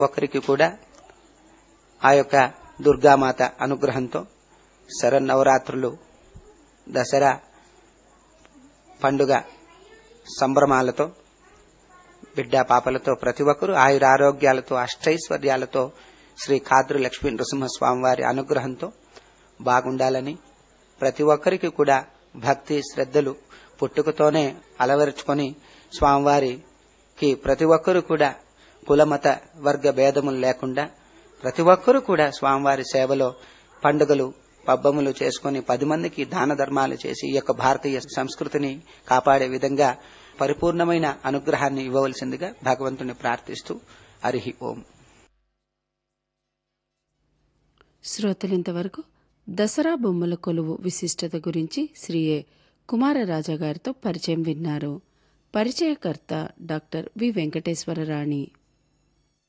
ఒక్కరికి కూడా ఆ యొక్క దుర్గామాత అనుగ్రహంతో శరన్నవరాత్రులు దసరా పండుగ సంభ్రమాలతో బిడ్డ పాపలతో ప్రతి ఒక్కరూ ఆయురారోగ్యాలతో అష్టైశ్వర్యాలతో శ్రీ కాద్రు లక్ష్మీ నృసింహస్వామి వారి అనుగ్రహంతో బాగుండాలని ప్రతి ఒక్కరికి కూడా భక్తి శ్రద్ధలు పుట్టుకతోనే అలవరుచుకొని స్వామివారికి ప్రతి ఒక్కరూ కూడా కులమత వర్గ భేదములు లేకుండా ప్రతి ఒక్కరూ కూడా స్వామివారి సేవలో పండుగలు పబ్బములు చేసుకుని పది మందికి దాన ధర్మాలు చేసి ఈ యొక్క భారతీయ సంస్కృతిని కాపాడే విధంగా పరిపూర్ణమైన అనుగ్రహాన్ని ఇవ్వవలసిందిగా భగవంతుని ప్రార్థిస్తూ హరి ఓం శ్రోతలింతవరకు దసరా బొమ్మల కొలువు విశిష్టత గురించి శ్రీ ఏ కుమారరాజా గారితో పరిచయం విన్నారు పరిచయకర్త డాక్టర్ వి వెంకటేశ్వరరాణి